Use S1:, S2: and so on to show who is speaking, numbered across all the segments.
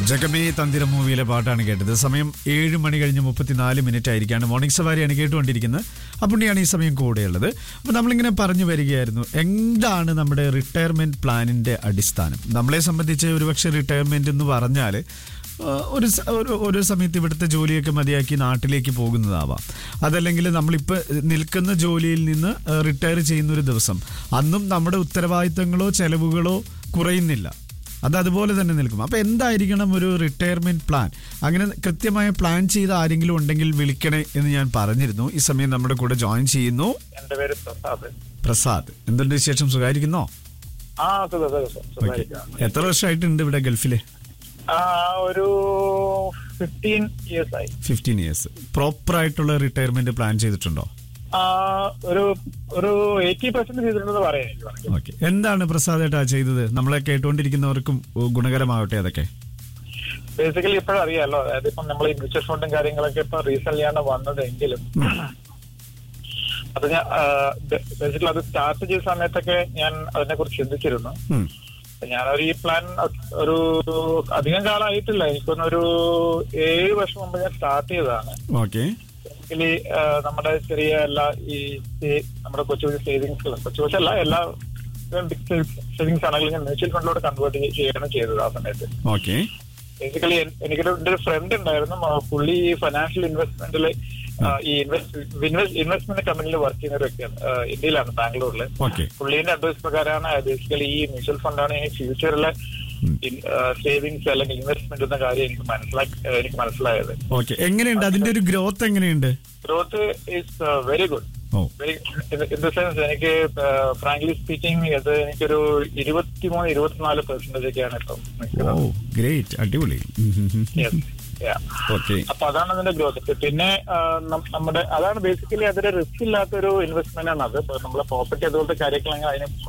S1: ജഗമേ തന്തിരം മൂവിയിലെ പാട്ടാണ് കേട്ടത് സമയം ഏഴ് മണി കഴിഞ്ഞ് മുപ്പത്തിനാല് മിനിറ്റ് ആയിരിക്കാണ് മോർണിംഗ് സവാരിയാണ് കേട്ടുകൊണ്ടിരിക്കുന്നത് അപ്പുണ്ണിയാണ് ഈ സമയം കൂടെയുള്ളത് അപ്പോൾ നമ്മളിങ്ങനെ പറഞ്ഞു വരികയായിരുന്നു എന്താണ് നമ്മുടെ റിട്ടയർമെന്റ് പ്ലാനിന്റെ അടിസ്ഥാനം നമ്മളെ സംബന്ധിച്ച് ഒരുപക്ഷെ റിട്ടയർമെന്റ് എന്ന് പറഞ്ഞാൽ ആ, ഒരു സ- ഒരു- ഒരു സമയത്ത് ഇവിടുത്തെ ജോലിയൊക്കെ മതിയാക്കി നാട്ടിലേക്ക് പോകുന്നതാവാം അതല്ലെങ്കിൽ നമ്മളിപ്പോൾ നിൽക്കുന്ന ജോലിയിൽ നിന്ന് റിട്ടയർ ചെയ്യുന്ന ഒരു ദിവസം അന്നും നമ്മുടെ ഉത്തരവാദിത്തങ്ങളോ ചെലവുകളോ കുറയുന്നില്ല അത് അതുപോലെ തന്നെ നിൽക്കും അപ്പൊ എന്തായിരിക്കണം ഒരു റിട്ടയർമെന്റ് പ്ലാൻ അങ്ങനെ കൃത്യമായ പ്ലാൻ ചെയ്ത ആരെങ്കിലും ഉണ്ടെങ്കിൽ വിളിക്കണേ എന്ന് ഞാൻ പറഞ്ഞിരുന്നു ഈ സമയം നമ്മുടെ കൂടെ ജോയിൻ ചെയ്യുന്നു
S2: എന്റെ പേര് പ്രസാദ്
S1: പ്രസാദ് എന്തുണ്ട് വിശേഷം സുഖമായിരിക്കുന്നോ
S2: ആ സുഖം സുഖം സുഖം സുഖമായിരിക്കാം.
S1: എത്ര വർഷമായിട്ടുണ്ട് ഇവിടെ ഗൾഫില്
S2: ആ ഒരു ഫിഫ്റ്റീൻ ഇയേഴ്സ് ആയി
S1: ഫിഫ്റ്റീൻ ഇയേഴ്സ് പ്രോപ്പർ ആയിട്ടുള്ള റിട്ടയർമെന്റ് പ്ലാൻ ചെയ്തിട്ടുണ്ടോ
S2: ആ ഒരു ഒരു എയ്റ്റി പെർസെന്റ് ചെയ്തിട്ടുണ്ടെന്ന് പറയാം എനിക്ക് വേണമെങ്കിൽ.
S1: ഓക്കെ എന്താണ് പ്രസാദ് ഏട്ടാ ചെയ്തത് നമ്മളെ കേട്ടുകൊണ്ടിരിക്കുന്നവർക്കും ഉ, ഗുണകരമാവട്ടെ അതൊക്കെ
S2: ബേസിക്കലി ഇപ്പോഴും അറിയാലോ അതായത് ഇപ്പം നമ്മൾ ഈ മ്യൂച്വൽ ഫണ്ടും കാര്യങ്ങളൊക്കെ ഇപ്പൊ റീസെന്റ് ആണ് വന്നതെങ്കിലും അത് ഞാൻ ബേസിക്കലി അത് സ്റ്റാർട്ട് ചെയ്ത സമയത്തൊക്കെ ഞാൻ അതിനെ കുറിച്ച് ചിന്തിച്ചിരുന്നു
S1: ഉം.
S2: ഞാനൊരു ഈ പ്ലാൻ ഒരു അധികം കാലമായിട്ടില്ല എനിക്കൊന്നൊരു ഏഴ് വർഷം മുമ്പ് ഞാൻ സ്റ്റാർട്ട് ചെയ്തതാണ്
S1: ഓക്കെ
S2: ബേസിക്കലി നമ്മുടെ ചെറിയ എല്ലാ ഈ സേ- നമ്മുടെ കൊച്ചു കൊച്ചു സേവിങ്സുകളും കൊച്ചു കൊച്ചല്ല എല്ലാ സേവിങ്സ് ആണെങ്കിലും ഞാൻ മ്യൂച്വൽ ഫണ്ടിലോട്ട് കൺവേർട്ട് ചെയ്യണം ചെയ്തത് ആ സമയത്ത്
S1: ഓക്കെ
S2: ബേസിക്കലി എനിക്കൊരു എന്റെ ഒരു ഫ്രണ്ട് ഉണ്ടായിരുന്നു ആ പുള്ളി ഈ ഫൈനാൻഷ്യൽ ഇൻവെസ്റ്റ്മെന്റിൽ ഈ ഇൻവെസ്റ്റ്മെന്റ് കമ്പനിയിൽ വർക്ക് ചെയ്യുന്ന ഒരു വ്യക്തിയാണ് ആ, ഇന്ത്യയിലാണ് ബാംഗ്ലൂരിൽ
S1: ഓക്കെ
S2: പുള്ളീന്റെ അഡ്വൈസ് പ്രകാരമാണ് ബേസിക്കലി ഈ മ്യൂച്വൽ ഫണ്ടാണ് ഈ ഫ്യൂച്ചറിലെ സേവിങ്സ് അല്ലെങ്കിൽ ഇൻവെസ്റ്റ്മെന്റ് എന്ന കാര്യം എനിക്ക് മനസ്സിലാക്കി എനിക്ക് മനസ്സിലായത്
S1: ഓക്കെ എങ്ങനെയുണ്ട് അതിന്റെ ഒരു ഗ്രോത്ത് എങ്ങനെയുണ്ട്
S2: growth is very good
S1: oh
S2: in the sense എനിക്ക് ഫ്രാങ്ക്ലി സ്പീക്കിംഗ് ഇത് എനിക്കൊരു ഇരുപത്തിമൂന്ന് ഇരുപത്തിനാല് പെർസെന്റേജ് ഒക്കെയാണ് ഇപ്പം
S1: ഓ
S2: നിൽക്കുന്നത്
S1: ഗ്രേറ്റ് അടിപൊളി ഉം, ഉം, ഉം.
S2: Yes. Yeah.
S1: ഓക്കെ
S2: അപ്പൊ അതാണ് അതിന്റെ ഗ്രോത്ത് പിന്നെ ആ, നം- നമ്മുടെ അതാണ് ബേസിക്കലി അതൊരു റിസ്ക് ഇല്ലാത്ത ഒരു ഇൻവെസ്റ്റ്മെന്റ് ആണ് അത് ഇപ്പൊ നമ്മളെ പ്രോപ്പർട്ടി അതുപോലത്തെ കാര്യങ്ങളെങ്കിൽ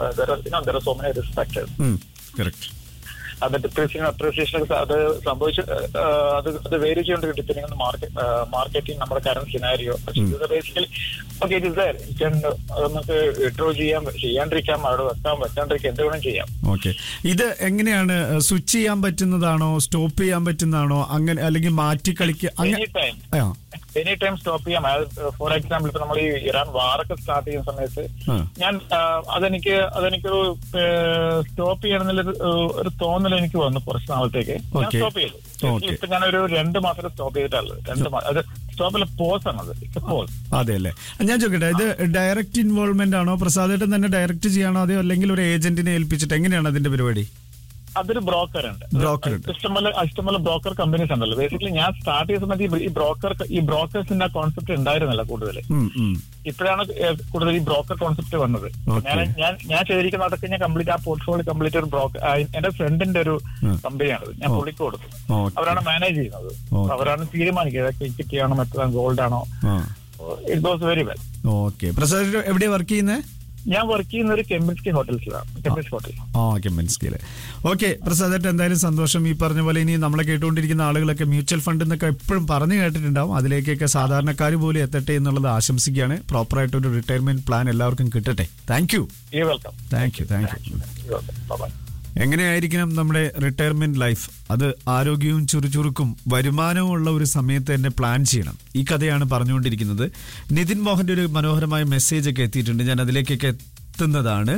S2: അതിന് so many risk factors
S1: correct
S2: അത് ഡിപ്രീസിയേഷൻ അപ്രീസിയേഷൻ അത് സംഭവിച്ച് ആ, അത് അത് വേരി ചെയ്യേണ്ട ഡിപ്പെൻഡിങ് ഓൺ മാർക്കറ്റ് മാർക്കറ്റിംഗ് നമ്മുടെ കറന്റ് സിനാരിയോ ഇത് basically okay it is there നമുക്ക് വിഡ്രോ ചെയ്യാം ചെയ്യാണ്ടിരിക്കാം അവിടെ വെക്കാം വെക്കാണ്ടിരിക്കാം എന്ത് വേണം ചെയ്യാം
S1: ഓക്കെ ഇത് എങ്ങനെയാണ് സ്വിച്ച് ചെയ്യാൻ പറ്റുന്നതാണോ സ്റ്റോപ്പ് ചെയ്യാൻ പറ്റുന്നതാണോ അങ്ങനെ അല്ലെങ്കിൽ മാറ്റി കളിക്കുക
S2: എനി
S1: അങ്ങനെ
S2: ടൈം
S1: ആ
S2: എനി ടൈം സ്റ്റോപ്പ് ചെയ്യാം ഫോർ എക്സാമ്പിൾ ഇപ്പൊ നമ്മൾ ഈ ഇറാൻ വാറൊക്കെ സ്റ്റാർട്ട് ചെയ്യുന്ന സമയത്ത്
S1: ആ.
S2: ഞാൻ ആ, അതെനിക്ക് അതെനിക്കൊരു സ്റ്റോപ്പ് ചെയ്യണമെന്നുള്ള ഒരു തോന്നൽ എനിക്ക് വന്നു കുറച്ച് നാളത്തേക്ക് ഞാൻ
S1: Okay.
S2: സ്റ്റോപ്പ് ചെയ്തു
S1: Okay.
S2: ഇപ്പൊ ഞാനൊരു രണ്ട് മാസം സ്റ്റോപ്പ് ചെയ്തിട്ടുള്ളത് രണ്ട് മാസം അത് സ്റ്റോപ്പിലെ പോസ് ആണ് അത് പോസ്
S1: അതെ അല്ലേ ഞാൻ ചോദിക്കട്ടെ ഇത് ഡയറക്റ്റ് ഇൻവോൾവ്മെന്റ് ആണോ പ്രസാദേട്ടൻ തന്നെ ഡയറക്റ്റ് ചെയ്യാണോ അതെയോ അല്ലെങ്കിൽ ഒരു ഏജന്റിനെ ഏൽപ്പിച്ചിട്ട് എങ്ങനെയാണ് അതിന്റെ പരിപാടി
S2: അതൊരു ബ്രോക്കർ ഉണ്ട്
S1: Broker ഉണ്ട്.
S2: ഇഷ്ടംപോലെ ഇഷ്ടംപോലെ ബ്രോക്കർ കമ്പനീസ് ഉണ്ടല്ലോ ബേസിക്കലി ഞാൻ സ്റ്റാർട്ട് ചെയ്ത സമയത്ത് ഈ- ഈ ബ്രോക്കർ ഈ ബ്രോക്കേഴ്സിന്റെ കോൺസെപ്റ്റ് ഉണ്ടായിരുന്നില്ല കൂടുതൽ
S1: ഉം, ഉം.
S2: ഇപ്പോഴാണ് ഏഹ് കൂടുതൽ ഈ ബ്രോക്കർ കോൺസെപ്റ്റ് വന്നത്
S1: Okay.
S2: ഞാൻ ഞാൻ ഞാൻ ചെയ്തിരിക്കുന്ന അതൊക്കെ ഞാൻ കംപ്ലീറ്റ് ആ പോർട്ട്ഫോളിയോ കംപ്ലീറ്റ് ഒരു ബ്രോക്കർ എന്റെ ഫ്രണ്ടിന്റെ ഒരു
S1: ഉം.
S2: കമ്പനിയാണത് ഞാൻ പുള്ളിക്ക് കൊടുത്തു
S1: Okay.
S2: അവരാണ് മാനേജ് ചെയ്യുന്നത്
S1: Okay.
S2: അവരാണ് തീരുമാനിക്കുക ഇതൊക്കെ ഇക്വിറ്റി ആണോ എത്ര ഗോൾഡ് ആണോ
S1: ആ
S2: it was very well
S1: okay Prasad എവിടെയാ വർക്ക് ചെയ്യുന്നത്
S2: ഞാൻ വർക്ക് ചെയ്യുന്ന ഒരു കെമ്പിൻസ്കി ഹോട്ടൽസിലാണ് കെമ്പിൻസ് ഹോട്ടൽ
S1: ആ ഓക്കെ മനസ്സിലായി ഓക്കെ പ്രസാദേട്ടൻ എന്തായാലും സന്തോഷം ഈ പറഞ്ഞ പോലെ ഇനി നമ്മളെ കേട്ടുകൊണ്ടിരിക്കുന്ന ആളുകളൊക്കെ മ്യൂച്വൽ ഫണ്ട് എന്നൊക്കെ എപ്പോഴും പറഞ്ഞു കേട്ടിട്ടുണ്ടാവും അതിലേക്കൊക്കെ സാധാരണക്കാർ പോലും എത്തട്ടെ എന്നുള്ളത് ആശംസിക്കുകയാണ് പ്രോപ്പറായിട്ട് ഒരു റിട്ടയർമെന്റ് പ്ലാൻ എല്ലാവർക്കും കിട്ടട്ടെ താങ്ക് യു
S2: ഈ welcome
S1: thank you thank you
S2: bye
S1: എങ്ങനെയായിരിക്കണം നമ്മുടെ റിട്ടയർമെന്റ് ലൈഫ് അത് ആരോഗ്യവും ചുറുചുറുക്കും വരുമാനവും ഉള്ള ഒരു സമയത്ത് തന്നെ പ്ലാൻ ചെയ്യണം ഈ കഥയാണ് പറഞ്ഞുകൊണ്ടിരിക്കുന്നത് നിതിൻ മോഹന്റെ ഒരു മനോഹരമായ മെസ്സേജ് ഒക്കെ എത്തിയിട്ടുണ്ട് ഞാൻ അതിലേക്കൊക്കെ എത്തുന്നതാണ്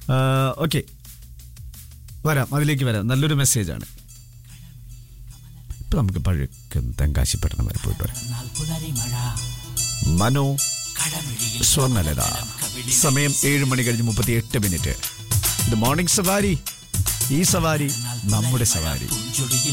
S1: ഓക്കെ വരാം അതിലേക്ക് വരാം നല്ലൊരു മെസ്സേജാണ് ഇപ്പൊ നമുക്ക് പഴക്കം തെങ്കാശിപ്പട്ടണം വരെ പോയിട്ട് വരാം മനോ സ്വർണ്ണലത സമയം ഏഴ് മണി കഴിഞ്ഞ് മുപ്പത്തി എട്ട് മിനിറ്റ് ഇത് മോർണിംഗ് സവാരി ഈ സവാരി നമ്മുടെ സവാരി